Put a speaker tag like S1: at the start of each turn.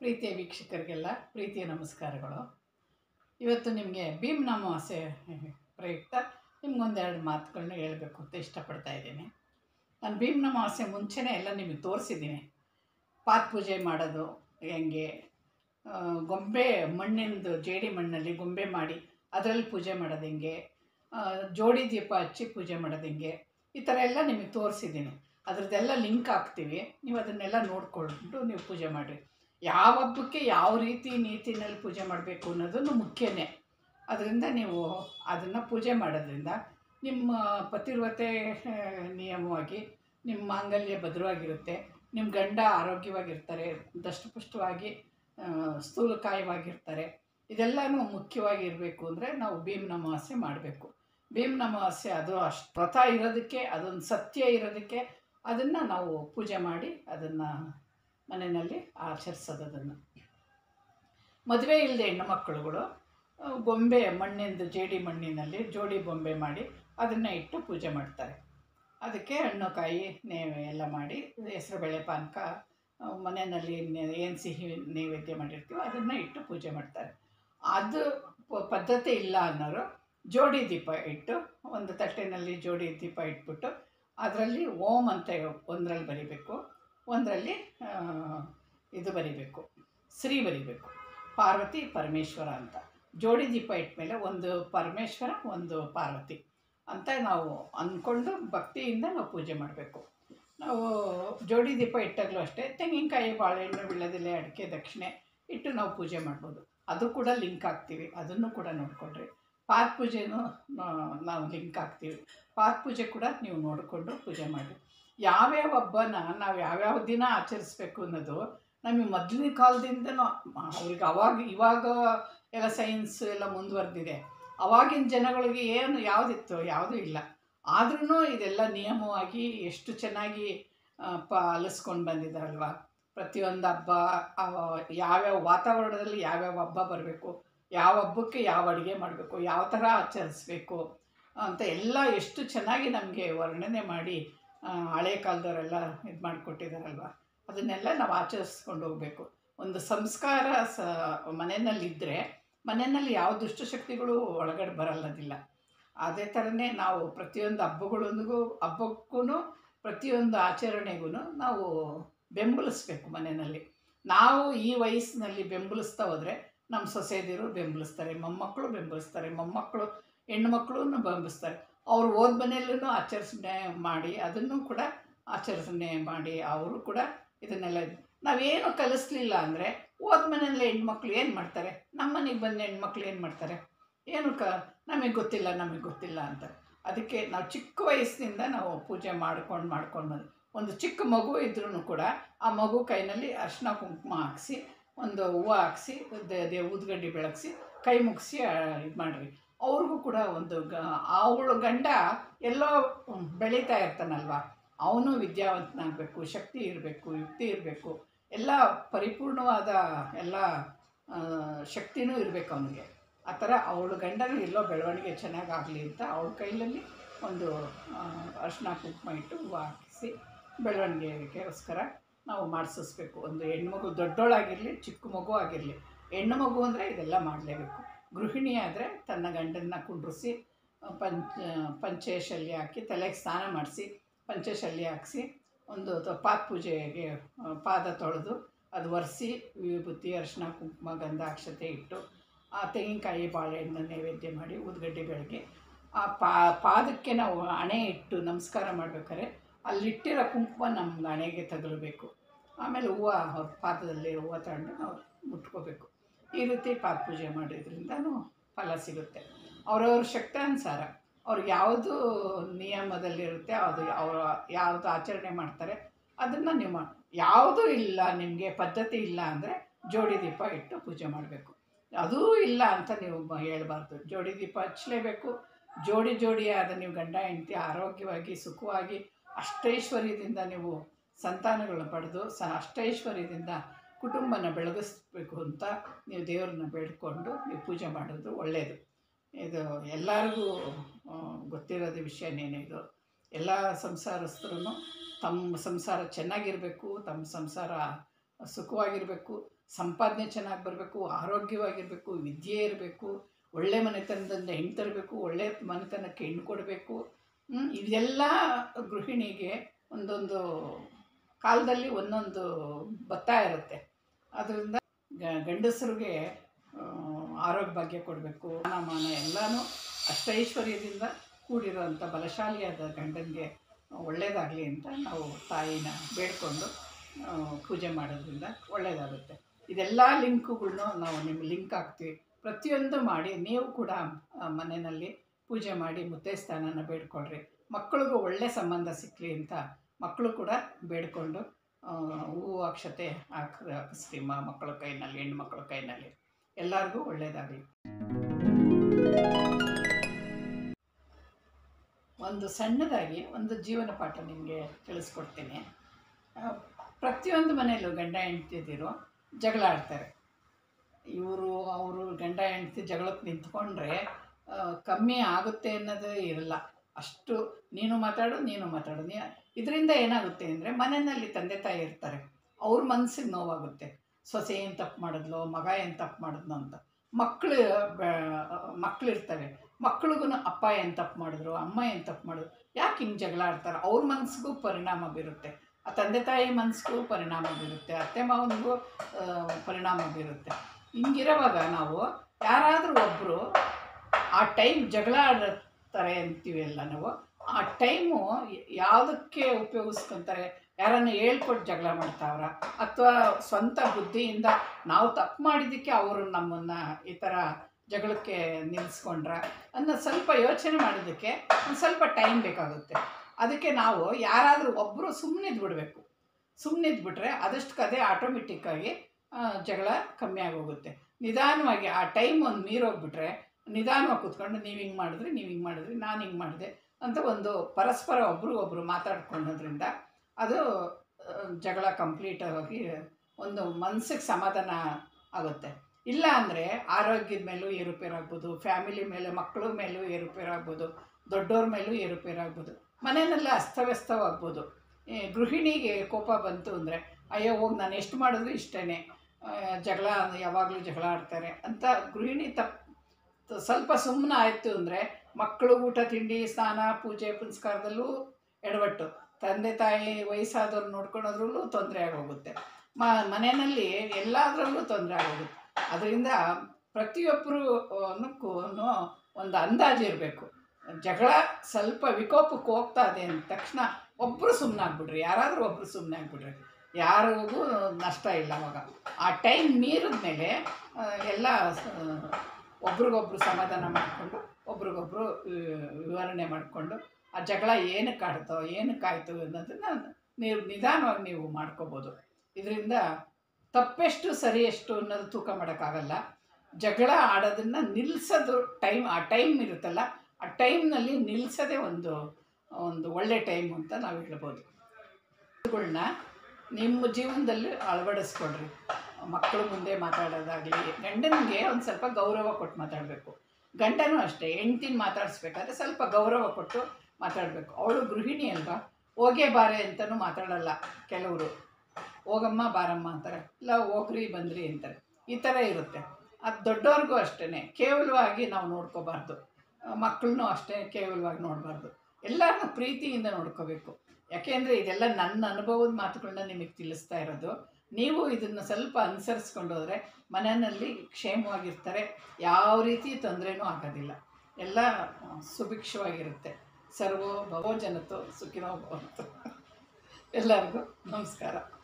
S1: ಪ್ರೀತಿಯ ವೀಕ್ಷಕರಿಗೆಲ್ಲ ಪ್ರೀತಿಯ ನಮಸ್ಕಾರಗಳು ಇವತ್ತು ನಿಮಗೆ ಭೀಮ್ ಅಮಾವಾಸ್ಯೆ ಪ್ರಯುಕ್ತ ನಿಮ್ಗೊಂದೆರಡು ಮಾತುಗಳನ್ನ ಹೇಳಬೇಕು ಅಂತ ಇಷ್ಟಪಡ್ತಾ ಇದ್ದೀನಿ ನಾನು ಭೀಮ್ ಅಮಾವಾಸ್ಯೆ ಮುಂಚೆನೇ ಎಲ್ಲ ನಿಮಗೆ ತೋರಿಸಿದ್ದೀನಿ ಪಾತ್ ಪೂಜೆ ಮಾಡೋದು ಹೆಂಗೆ ಆ, ಗೊಂಬೆ ಮಣ್ಣಿಂದು ಜೇಡಿ ಮಣ್ಣಲ್ಲಿ ಗೊಂಬೆ ಮಾಡಿ ಅದರಲ್ಲಿ ಪೂಜೆ ಮಾಡೋದು ಹೆಂಗೆ ಆ, ಜೋಡಿ ದೀಪ ಹಚ್ಚಿ ಪೂಜೆ ಮಾಡೋದು ಹೆಂಗೆ ಈ ಥರ ಎಲ್ಲ ನಿಮಗೆ ತೋರಿಸಿದ್ದೀನಿ ಅದ್ರದ್ದೆಲ್ಲ ಲಿಂಕ್ ಹಾಕ್ತೀವಿ ನೀವು ಅದನ್ನೆಲ್ಲ ನೋಡಿಕೊಂಡು ನೀವು ಪೂಜೆ ಮಾಡಿರಿ ಯಾವ ಹಬ್ಬಕ್ಕೆ ಯಾವ ರೀತಿ ನೀತಿನಲ್ಲಿ ಪೂಜೆ ಮಾಡಬೇಕು ಅನ್ನೋದನ್ನು ಮುಖ್ಯನೇ ಅದರಿಂದ ನೀವು ಅದನ್ನು ಪೂಜೆ ಮಾಡೋದ್ರಿಂದ ನಿಮ್ಮ ಪತಿರ್ವತೆ ಆ, ನಿಯಮವಾಗಿ ನಿಮ್ಮ ಮಾಂಗಲ್ಯ ಭದ್ರವಾಗಿರುತ್ತೆ ನಿಮ್ಮ ಗಂಡ ಆರೋಗ್ಯವಾಗಿರ್ತಾರೆ ದಷ್ಟಪುಷ್ಟವಾಗಿ ಆ, ಸ್ಥೂಲಕಾಯವಾಗಿರ್ತಾರೆ ಇದೆಲ್ಲನೂ ಮುಖ್ಯವಾಗಿ ಇರಬೇಕು ಅಂದರೆ ನಾವು ಭೀಮ್ ಅಮಾವಾಸ್ಯೆ ಮಾಡಬೇಕು ಭೀಮ್ ಅಮಾವಾಸ್ಯೆ ಅದು ಅಷ್ಟು ವ್ರತ ಇರೋದಕ್ಕೆ ಅದೊಂದು ಸತ್ಯ ಇರೋದಕ್ಕೆ ಅದನ್ನು ನಾವು ಪೂಜೆ ಮಾಡಿ ಅದನ್ನು ಮನೆಯಲ್ಲಿ ಆಚರಿಸೋದು ಅದನ್ನು ಮದುವೆ ಇಲ್ಲದೆ ಹೆಣ್ಣು ಮಕ್ಕಳುಗಳು ಆ, ಗೊಂಬೆ ಮಣ್ಣಿಂದು ಜೇಡಿ ಮಣ್ಣಿನಲ್ಲಿ ಜೋಡಿ ಬೊಂಬೆ ಮಾಡಿ ಅದನ್ನು ಇಟ್ಟು ಪೂಜೆ ಮಾಡ್ತಾರೆ ಅದಕ್ಕೆ ಹಣ್ಣು ಕಾಯಿ ನೇವೆ ಎಲ್ಲ ಮಾಡಿ ಹೆಸರುಬೇಳೆ ಪಾನಕ ಆ, ಮನೆಯಲ್ಲಿ ಏನು ಸಿಹಿ ನೈವೇದ್ಯ ಮಾಡಿರ್ತೀವೋ ಅದನ್ನು ಇಟ್ಟು ಪೂಜೆ ಮಾಡ್ತಾರೆ ಅದು ಪ- ಪದ್ಧತಿ ಇಲ್ಲ ಅನ್ನೋರು ಜೋಡಿ ದೀಪ ಇಟ್ಟು ಒಂದು ತಟ್ಟೆನಲ್ಲಿ ಜೋಡಿ ದೀಪ ಇಟ್ಬಿಟ್ಟು ಅದರಲ್ಲಿ ಓಂ ಅಂತ ಒಂದರಲ್ಲಿ ಬರಿಬೇಕು ಒಂದರಲ್ಲಿ ಆ, ಇದು ಬರಿಬೇಕು ಶ್ರೀ ಬರಿಬೇಕು ಪಾರ್ವತಿ ಪರಮೇಶ್ವರ ಅಂತ ಜೋಡಿ ದೀಪ ಇಟ್ಮೇಲೆ ಒಂದು ಪರಮೇಶ್ವರ ಒಂದು ಪಾರ್ವತಿ ಅಂತ ನಾವು ಅಂದ್ಕೊಂಡು ಭಕ್ತಿಯಿಂದ ನಾವು ಪೂಜೆ ಮಾಡಬೇಕು ನಾವು ಜೋಡಿ ದೀಪ ಇಟ್ಟಾಗಲೂ ಅಷ್ಟೇ ತೆಂಗಿನಕಾಯಿ ಬಾಳೆಹಣ್ಣು ವಿಳ್ಯದೆಲೆ ಅಡಿಕೆ ದಕ್ಷಿಣೆ ಇಟ್ಟು ನಾವು ಪೂಜೆ ಮಾಡ್ಬೋದು ಅದು ಕೂಡ ಲಿಂಕ್ ಹಾಕ್ತೀವಿ ಅದನ್ನು ಕೂಡ ನೋಡಿಕೊಂಡ್ರಿ ಪಾತ್ ಪೂಜೆನೂ ನಾ- ನಾವು ಲಿಂಕ್ ಹಾಕ್ತೀವಿ ಪಾತ್ ಪೂಜೆ ಕೂಡ ನೀವು ನೋಡಿಕೊಂಡು ಪೂಜೆ ಮಾಡಿ ಯಾವ್ಯಾವ ಹಬ್ಬನ ನಾವು ಯಾವ್ಯಾವ ದಿನ ಆಚರಿಸ್ಬೇಕು ಅನ್ನೋದು ನಮಗೆ ಮೊದಲಿನ ಕಾಲದಿಂದನೂ ಅವ್ರಿಗೆ ಅವಾಗ ಇವಾಗ ಎಲ್ಲ ಸೈನ್ಸ್ ಎಲ್ಲ ಮುಂದುವರೆದಿದೆ ಅವಾಗಿನ ಜನಗಳಿಗೆ ಏನು ಯಾವುದಿತ್ತು ಯಾವುದೂ ಇಲ್ಲ ಆದ್ರೂ ಇದೆಲ್ಲ ನಿಯಮವಾಗಿ ಎಷ್ಟು ಚೆನ್ನಾಗಿ ಆ, ಪಾಲಿಸ್ಕೊಂಡು ಬಂದಿದ್ದಾರಲ್ವ ಪ್ರತಿಯೊಂದು ಹಬ್ಬ ಆ, ಯಾವ್ಯಾವ ವಾತಾವರಣದಲ್ಲಿ ಯಾವ್ಯಾವ ಹಬ್ಬ ಬರಬೇಕು ಯಾವ ಹಬ್ಬಕ್ಕೆ ಯಾವ ಅಡುಗೆ ಮಾಡಬೇಕು ಯಾವ ಥರ ಆಚರಿಸ್ಬೇಕು ಅಂತ ಎಲ್ಲ ಎಷ್ಟು ಚೆನ್ನಾಗಿ ನಮಗೆ ವರ್ಣನೆ ಮಾಡಿ ಆ, ಹಳೆ ಕಾಲದವರೆಲ್ಲ ಇದು ಮಾಡಿಕೊಟ್ಟಿದ್ದಾರಲ್ವ ಅದನ್ನೆಲ್ಲ ನಾವು ಆಚರಿಸ್ಕೊಂಡು ಹೋಗಬೇಕು ಒಂದು ಸಂಸ್ಕಾರ ಸ ಮನೆಯಲ್ಲಿದ್ದರೆ ಮನೆಯಲ್ಲಿ ಯಾವ ದುಷ್ಟಶಕ್ತಿಗಳು ಒಳಗಡೆ ಬರಲ್ಲದಿಲ್ಲ ಅದೇ ಥರನೇ ನಾವು ಪ್ರತಿಯೊಂದು ಹಬ್ಬಗಳಿಗೂ ಹಬ್ಬಕ್ಕೂ ಪ್ರತಿಯೊಂದು ಆಚರಣೆಗೂ ನಾವು ಬೆಂಬಲಿಸ್ಬೇಕು ಮನೆಯಲ್ಲಿ ನಾವು ಈ ವಯಸ್ಸಿನಲ್ಲಿ ಬೆಂಬಲಿಸ್ತಾ ಹೋದರೆ ನಮ್ಮ ಸೊಸೆದಿರು ಬೆಂಬಲಿಸ್ತಾರೆ ಮೊಮ್ಮಕ್ಕಳು ಬೆಂಬಲಿಸ್ತಾರೆ ಮೊಮ್ಮಕ್ಕಳು ಹೆಣ್ಮಕ್ಳು ಬೆಂಬಲಿಸ್ತಾರೆ ಅವ್ರು ಓದ್ ಮನೆಯಲ್ಲೂ ಆಚರಿಸಣೆ ಮಾಡಿ ಅದನ್ನು ಕೂಡ ಆಚರಣೆ ಮಾಡಿ ಅವರು ಕೂಡ ಇದನ್ನೆಲ್ಲ ನಾವೇನು ಕಲಿಸ್ಲಿಲ್ಲ ಅಂದರೆ ಓದ್ ಮನೆಯಲ್ಲಿ ಹೆಣ್ಮಕ್ಳು ಏನು ಮಾಡ್ತಾರೆ ನಮ್ಮ ಮನೆಗೆ ಬಂದ ಹೆಣ್ಮಕ್ಳು ಏನು ಮಾಡ್ತಾರೆ ಏನು ಕ ನಮಗೆ ಗೊತ್ತಿಲ್ಲ ನಮಗೆ ಗೊತ್ತಿಲ್ಲ ಅಂತಾರೆ ಅದಕ್ಕೆ ನಾವು ಚಿಕ್ಕ ವಯಸ್ಸಿನಿಂದ ನಾವು ಪೂಜೆ ಮಾಡ್ಕೊಂಡು ಮಾಡ್ಕೊಂಡು ಬಂದು ಒಂದು ಚಿಕ್ಕ ಮಗು ಇದ್ರೂ ಕೂಡ ಆ ಮಗು ಕೈನಲ್ಲಿ ಅರ್ಶಿನ ಕುಂಕುಮ ಹಾಕ್ಸಿ ಒಂದು ಹೂವು ಹಾಕ್ಸಿ ದೇ ಊದ್ಗಡ್ಡಿ ಬೆಳಗಿಸಿ ಕೈ ಮುಗಿಸಿ ಇದು ಮಾಡಿರಿ ಅವ್ರಿಗೂ ಕೂಡ ಒಂದು ಗ ಅವಳು ಗಂಡ ಎಲ್ಲೋ ಹ್ಮ್, ಬೆಳೀತಾ ಇರ್ತಾನಲ್ವ ಅವನು ವಿದ್ಯಾವಂತನಾಗಬೇಕು ಶಕ್ತಿ ಇರಬೇಕು ಯುಕ್ತಿ ಇರಬೇಕು ಎಲ್ಲ ಪರಿಪೂರ್ಣವಾದ ಎಲ್ಲ ಆ, ಶಕ್ತಿನೂ ಇರಬೇಕು ಅವನಿಗೆ ಆ ಥರ ಅವಳು ಗಂಡನ ಎಲ್ಲೋ ಬೆಳವಣಿಗೆ ಚೆನ್ನಾಗಾಗಲಿ ಅಂತ ಅವಳ ಕೈಯಲ್ಲಿ ಒಂದು ಆ, ಅರಿಶಿನ ಕುಂಕುಮ ಇಟ್ಟು ಹೂವು ಹಾಕಿಸಿ ಬೆಳವಣಿಗೆಗೋಸ್ಕರ ನಾವು ಮಾಡಿಸಿಸ್ಬೇಕು ಒಂದು ಹೆಣ್ಮಗು ದೊಡ್ಡೋಳಾಗಿರಲಿ ಚಿಕ್ಕ ಮಗು ಆಗಿರಲಿ ಹೆಣ್ಣು ಮಗು ಅಂದರೆ ಇದೆಲ್ಲ ಮಾಡಲೇಬೇಕು ಗೃಹಿಣಿ ಆದರೆ ತನ್ನ ಗಂಡನ್ನ ಕುಂಡ್ರಿಸಿ ಪಂಚ ಪಂಚೇಶಲ್ಯ ಹಾಕಿ ತಲೆಗೆ ಸ್ನಾನ ಮಾಡಿಸಿ ಪಂಚಶಲ್ಯ ಹಾಕಿಸಿ ಒಂದು ತ- ಪಾತ್ ಪೂಜೆಗೆ ಆ, ಪಾದ ತೊಳೆದು ಅದು ಒರೆಸಿ ವಿಭೂತಿ ಅರಿಶಿನ ಕುಂಕುಮ ಗಂಧ ಅಕ್ಷತೆ ಇಟ್ಟು ಆ ತೆಂಗಿನಕಾಯಿ ಬಾಳೆಹಣ್ಣು ನೈವೇದ್ಯ ಮಾಡಿ ಊದ್ಗಡ್ಡೆ ಬೆಳಗ್ಗೆ ಆ ಪಾ ಪಾದಕ್ಕೆ ನಾವು ಹಣೆ ಇಟ್ಟು ನಮಸ್ಕಾರ ಮಾಡ್ಬೇಕಾದ್ರೆ ಅಲ್ಲಿಟ್ಟಿರೋ ಕುಂಕುಮ ನಮ್ಮ ಹಣೆಗೆ ತಗಲಬೇಕು ಆಮೇಲೆ ಹೂವು ಅವ್ರ ಪಾದದಲ್ಲಿ ಹೂವು ತಗೊಂಡು ನಾವು ಮುಟ್ಕೋಬೇಕು ಈ ರೀತಿ ಪಾದ ಪೂಜೆ ಮಾಡೋದ್ರಿಂದನೂ ಫಲ ಸಿಗುತ್ತೆ ಅವ್ರವ್ರ ಶಕ್ತಾನುಸಾರ ಅವ್ರಿಗೆ ಯಾವುದು ನಿಯಮದಲ್ಲಿರುತ್ತೆ ಅದು ಅವರು ಯಾವುದು ಆಚರಣೆ ಮಾಡ್ತಾರೆ ಅದನ್ನು ನೀವು ಮಾಡಿ ಯಾವುದೂ ಇಲ್ಲ ನಿಮಗೆ ಪದ್ಧತಿ ಇಲ್ಲ ಅಂದರೆ ಜೋಡಿ ದೀಪ ಇಟ್ಟು ಪೂಜೆ ಮಾಡಬೇಕು ಅದೂ ಇಲ್ಲ ಅಂತ ನೀವು ಬ- ಹೇಳ್ಬಾರ್ದು ಜೋಡಿ ದೀಪ ಹಚ್ಚಲೇಬೇಕು ಜೋಡಿ ಜೋಡಿಯಾದ ನೀವು ಗಂಡ ಹೆಂಡತಿ ಆರೋಗ್ಯವಾಗಿ ಸುಖವಾಗಿ ಅಷ್ಟೈಶ್ವರ್ಯದಿಂದ ನೀವು ಸಂತಾನಗಳನ್ನ ಪಡೆದು ಸ ಅಷ್ಟೈಶ್ವರ್ಯದಿಂದ ಕುಟುಂಬನ ಬೆಳಗಿಸ್ಬೇಕು ಅಂತ ನೀವು ದೇವ್ರನ್ನ ಬೇಡ್ಕೊಂಡು ನೀವು ಪೂಜೆ ಮಾಡೋದು ಒಳ್ಳೆಯದು ಇದು ಎಲ್ಲರಿಗೂ ಆ, ಗೊತ್ತಿರೋದು ವಿಷಯನೇನು ಇದು ಎಲ್ಲ ಸಂಸಾರಸ್ಥರು ತಮ್ಮ ಸಂಸಾರ ಚೆನ್ನಾಗಿರಬೇಕು ತಮ್ಮ ಸಂಸಾರ ಸುಖವಾಗಿರಬೇಕು ಸಂಪಾದನೆ ಚೆನ್ನಾಗಿ ಬರಬೇಕು ಆರೋಗ್ಯವಾಗಿರಬೇಕು ವಿದ್ಯೆ ಇರಬೇಕು ಒಳ್ಳೆ ಮನೆತನದಿಂದ ಹೆಣ್ಣು ತರಬೇಕು ಒಳ್ಳೆ ಮನೆತನಕ್ಕೆ ಹೆಣ್ಣು ಕೊಡಬೇಕು ಹ್ಮ್, ಇದೆಲ್ಲ ಗೃಹಿಣಿಗೆ ಒಂದೊಂದು ಕಾಲದಲ್ಲಿ ಒಂದೊಂದು ಬರ್ತಾ ಇರುತ್ತೆ ಅದರಿಂದ ಗಂಡಸರಿಗೆ ಆ, ಆರೋಗ್ಯ ಭಾಗ್ಯ ಕೊಡಬೇಕು ಮಾನ ಎಲ್ಲನೂ ಅಷ್ಟೈಶ್ವರ್ಯದಿಂದ ಕೂಡಿರುವಂಥ ಬಲಶಾಲಿಯಾದ ಗಂಡನಿಗೆ ಒಳ್ಳೆಯದಾಗಲಿ ಅಂತ ನಾವು ತಾಯಿನ ಬೇಡ್ಕೊಂಡು ಆ, ಪೂಜೆ ಮಾಡೋದ್ರಿಂದ ಒಳ್ಳೆಯದಾಗುತ್ತೆ ಇದೆಲ್ಲ ಲಿಂಕುಗಳ್ನು ನಾವು ನಿಮ್ಗೆ ಲಿಂಕ್ ಹಾಕ್ತೀವಿ ಪ್ರತಿಯೊಂದು ಮಾಡಿ ನೀವು ಕೂಡ ಆ, ಮನೆಯಲ್ಲಿ ಪೂಜೆ ಮಾಡಿ ಮುತ್ತೆ ಸ್ಥಾನನ ಬೇಡ್ಕೊಳ್ರಿ ಮಕ್ಕಳಿಗೂ ಒಳ್ಳೆ ಸಂಬಂಧ ಸಿಕ್ಕಲಿ ಅಂತ ಮಕ್ಕಳು ಕೂಡ ಬೇಡ್ಕೊಂಡು ಆ, ಹೂವು ಅಕ್ಷತೆ ಹಾಕ್ ಹಾಕಿಸ್ರಿ ಮ ಮಕ್ಕಳ ಕೈನಲ್ಲಿ ಹೆಣ್ಣು ಮಕ್ಕಳ ಕೈನಲ್ಲಿ ಎಲ್ಲರಿಗೂ ಒಳ್ಳೆಯದಾಗಲಿ ಒಂದು ಸಣ್ಣದಾಗಿ ಒಂದು ಜೀವನ ಪಾಠ ನಿಮಗೆ ತಿಳಿಸ್ಕೊಡ್ತೀನಿ ಆ, ಪ್ರತಿಯೊಂದು ಮನೆಯಲ್ಲೂ ಗಂಡ ಹೆಂಡ್ತಿದಿರು ಜಗಳ ಆಡ್ತಾರೆ ಇವರು ಅವರು ಗಂಡ ಹೆಂಡ್ತಿ ಜಗಳಕ್ಕೆ ನಿಂತ್ಕೊಂಡ್ರೆ ಆ, ಕಮ್ಮಿ ಆಗುತ್ತೆ ಅನ್ನೋದು ಇರಲ್ಲ ಅಷ್ಟು ನೀನು ಮಾತಾಡು ನೀನು ಮಾತಾಡು ನೀ ಇದರಿಂದ ಏನಾಗುತ್ತೆ ಅಂದರೆ ಮನೆಯಲ್ಲಿ ತಂದೆ ತಾಯಿ ಇರ್ತಾರೆ ಅವ್ರ ಮನಸ್ಸಿಗೆ ನೋವಾಗುತ್ತೆ ಸೊಸೆ ಏನು ತಪ್ಪು ಮಾಡಿದ್ಲು ಮಗ ಏನು ತಪ್ಪು ಮಾಡಿದ್ನು ಅಂತ ಮಕ್ಕಳು ಮಕ್ಕಳು ಇರ್ತವೆ ಮಕ್ಳಿಗೂ ಅಪ್ಪ ಏನು ತಪ್ಪು ಮಾಡಿದ್ರು ಅಮ್ಮ ಏನು ತಪ್ಪು ಮಾಡಿದ್ರು ಯಾಕೆ ಹಿಂಗೆ ಜಗಳ ಆಡ್ತಾರೆ ಅವ್ರ ಮನಸ್ಸಿಗೂ ಪರಿಣಾಮ ಬೀರುತ್ತೆ ಆ ತಂದೆ ತಾಯಿ ಮನಸ್ಸಿಗೂ ಪರಿಣಾಮ ಬೀರುತ್ತೆ ಅತ್ತೆ ಮಾವನಿಗೂ ಆ, ಪರಿಣಾಮ ಬೀರುತ್ತೆ ಹಿಂಗಿರೋವಾಗ ನಾವು ಯಾರಾದರೂ ಒಬ್ಬರು ಆ ಟೈಮ್ ಜಗಳ ಆಡ್ತಾರೆ ಅಂತೀವಲ್ಲ ನಾವು ಆ ಟೈಮು ಯಾವುದಕ್ಕೆ ಉಪಯೋಗಿಸ್ಕೊತಾರೆ ಯಾರನ್ನ ಹೇಳ್ಕೊಟ್ಟು ಜಗಳ ಮಾಡ್ತಾವ್ರ ಅಥವಾ ಸ್ವಂತ ಬುದ್ಧಿಯಿಂದ ನಾವು ತಪ್ಪು ಮಾಡಿದ್ದಕ್ಕೆ ಅವರು ನಮ್ಮನ್ನು ಈ ಥರ ಜಗಳಕ್ಕೆ ನಿಲ್ಲಿಸ್ಕೊಂಡ್ರ ಅನ್ನೋ ಸ್ವಲ್ಪ ಯೋಚನೆ ಮಾಡೋದಕ್ಕೆ ಒಂದು ಸ್ವಲ್ಪ ಟೈಮ್ ಬೇಕಾಗುತ್ತೆ ಅದಕ್ಕೆ ನಾವು ಯಾರಾದರೂ ಒಬ್ಬರು ಸುಮ್ಮನಿದ್ದು ಬಿಡಬೇಕು ಸುಮ್ಮನಿದ್ದು ಬಿಟ್ರೆ ಅದಷ್ಟು ಕದೆ ಆಟೋಮೆಟಿಕ್ಕಾಗಿ ಜಗಳ ಕಮ್ಮಿ ಆಗೋಗುತ್ತೆ ನಿಧಾನವಾಗಿ ಆ ಟೈಮ್ ಒಂದು ಮೀರೋಗ್ಬಿಟ್ರೆ ನಿಧಾನವಾಗಿ ಕೂತ್ಕೊಂಡು ನೀವು ಹಿಂಗೆ ಮಾಡಿದ್ರಿ ನೀವು ಹಿಂಗೆ ಮಾಡಿದ್ರಿ ನಾನು ಹಿಂಗೆ ಮಾಡಿದೆ ಅಂತ ಒಂದು ಪರಸ್ಪರ ಒಬ್ರಿಗೊಬ್ರು ಮಾತಾಡ್ಕೊಳ್ಳೋದ್ರಿಂದ ಅದು ಆ, ಜಗಳ ಕಂಪ್ಲೀಟ್ ಆಗಿ ಒಂದು ಮನಸ್ಸಿಗೆ ಸಮಾಧಾನ ಆಗುತ್ತೆ ಇಲ್ಲ ಅಂದರೆ ಆರೋಗ್ಯದ ಮೇಲೂ ಏರುಪೇರಾಗ್ಬೋದು ಫ್ಯಾಮಿಲಿ ಮೇಲೆ ಮಕ್ಕಳ ಮೇಲೂ ಏರುಪೇರಾಗ್ಬೋದು ದೊಡ್ಡವ್ರ ಮೇಲೂ ಏರುಪೇರಾಗ್ಬೋದು ಮನೆಯಲ್ಲೆಲ್ಲ ಅಸ್ತವ್ಯಸ್ತವಾಗ್ಬೋದು ಈ ಗೃಹಿಣಿಗೆ ಕೋಪ ಬಂತು ಅಂದರೆ ಅಯ್ಯೋ ಹೋಗಿ ನಾನು ಎಷ್ಟು ಮಾಡಿದ್ರು ಇಷ್ಟೇ ಜಗಳ ಯಾವಾಗಲೂ ಜಗಳ ಆಡ್ತಾರೆ ಅಂತ ಗೃಹಿಣಿ ತಪ್ಪು ಸ್ವಲ್ಪ ಸುಮ್ಮನೆ ಆಯಿತು ಅಂದರೆ ಮಕ್ಕಳು ಊಟ ತಿಂಡಿ ಸ್ನಾನ ಪೂಜೆ ಪುನಸ್ಕಾರದಲ್ಲೂ ಎಡವಟ್ಟು ತಂದೆ ತಾಯಿ ವಯಸ್ಸಾದವ್ರು ನೋಡ್ಕೊಳೋದ್ರಲ್ಲೂ ತೊಂದರೆ ಆಗೋಗುತ್ತೆ ಮ ಮನೆಯಲ್ಲಿ ಎಲ್ಲದರಲ್ಲೂ ತೊಂದರೆ ಆಗೋಗುತ್ತೆ ಅದರಿಂದ ಪ್ರತಿಯೊಬ್ಬರೂ ಒಂದು ಅಂದಾಜು ಇರಬೇಕು ಜಗಳ ಸ್ವಲ್ಪ ವಿಕೋಪಕ್ಕೆ ಹೋಗ್ತಾ ಇದೆ ಅಂದ ತಕ್ಷಣ ಒಬ್ಬರು ಸುಮ್ಮನಾಗ್ಬಿಡ್ರಿ ಯಾರಾದರೂ ಒಬ್ಬರು ಸುಮ್ಮನೆ ಆಗ್ಬಿಡ್ರಿ ಯಾರಿಗೂ ನಷ್ಟ ಇಲ್ಲ ಅವಾಗ ಆ ಟೈಮ್ ಮೀರಿದ ಮೇಲೆ ಎಲ್ಲ ಸ- ಒಬ್ರಿಗೊಬ್ರು ಸಮಾಧಾನ ಮಾಡಿಕೊಂಡು ಒಬ್ರಿಗೊಬ್ರು ವಿ- ವಿವರಣೆ ಮಾಡಿಕೊಂಡು ಆ ಜಗಳ ಏನಕ್ಕೆ ಆಡ್ತೋ ಏನಕ್ಕೆ ಆಯಿತು ಅನ್ನೋದನ್ನು ನೀವು ನಿಧಾನವಾಗಿ ನೀವು ಮಾಡ್ಕೋಬೋದು ಇದರಿಂದ ತಪ್ಪೆಷ್ಟು ಸರಿ ಎಷ್ಟು ಅನ್ನೋದು ತೂಕ ಮಾಡೋಕ್ಕಾಗಲ್ಲ ಜಗಳ ಆಡೋದನ್ನು ನಿಲ್ಲಿಸೋದು ಟೈಮ್ ಆ ಟೈಮ್ ಇರುತ್ತಲ್ಲ ಆ ಟೈಮ್ನಲ್ಲಿ ನಿಲ್ಲಿಸೋದೇ ಒಂದು ಒಂದು ಒಳ್ಳೆ ಟೈಮ್ ಅಂತ ನಾವು ಹೇಳ್ಬೋದು ಇವುಗಳ್ನ ನಿಮ್ಮ ಜೀವನದಲ್ಲಿ ಅಳವಡಿಸ್ಕೊಡ್ರಿ ಮಕ್ಕಳು ಮುಂದೆ ಮಾತಾಡೋದಾಗಲಿ ಗಂಡನಿಗೆ ಒಂದು ಸ್ವಲ್ಪ ಗೌರವ ಕೊಟ್ಟು ಮಾತಾಡಬೇಕು ಗಂಡನೂ ಅಷ್ಟೇ ಹೆಂಡ್ತಿನ ಮಾತಾಡಿಸ್ಬೇಕಾದ್ರೆ ಸ್ವಲ್ಪ ಗೌರವ ಕೊಟ್ಟು ಮಾತಾಡಬೇಕು ಅವಳು ಗೃಹಿಣಿ ಅಲ್ವಾ ಹೋಗೇ ಬಾರೆ ಅಂತಲೂ ಮಾತಾಡಲ್ಲ ಕೆಲವರು ಹೋಗಮ್ಮ ಬಾರಮ್ಮ ಅಂತಾರೆ ಇಲ್ಲ ಹೋಗ್ರಿ ಬಂದ್ರಿ ಅಂತಾರೆ ಈ ಥರ ಇರುತ್ತೆ ಅದು ದೊಡ್ಡವ್ರಿಗೂ ಅಷ್ಟೇ ಕೇವಲವಾಗಿ ನಾವು ನೋಡ್ಕೋಬಾರ್ದು ಮಕ್ಕಳನ್ನೂ ಅಷ್ಟೇ ಕೇವಲವಾಗಿ ನೋಡಬಾರ್ದು ಎಲ್ಲರನ್ನೂ ಪ್ರೀತಿಯಿಂದ ನೋಡ್ಕೋಬೇಕು ಯಾಕೆಂದರೆ ಇದೆಲ್ಲ ನನ್ನ ಅನುಭವದ ಮಾತುಗಳನ್ನ ನಿಮಗೆ ತಿಳಿಸ್ತಾ ಇರೋದು ನೀವು ಇದನ್ನು ಸ್ವಲ್ಪ ಅನುಸರಿಸ್ಕೊಂಡು ಹೋದರೆ ಮನೆಯಲ್ಲಿ ಕ್ಷೇಮವಾಗಿರ್ತಾರೆ ಯಾವ ರೀತಿ ತೊಂದರೆನೂ ಆಗೋದಿಲ್ಲ ಎಲ್ಲ ಆ, ಸುಭಿಕ್ಷವಾಗಿರುತ್ತೆ ಸರ್ವೋ ಭವೋ ಜನತೋ ಸುಖಿನೋ ಭವಂತು ಎಲ್ಲರಿಗೂ ನಮಸ್ಕಾರ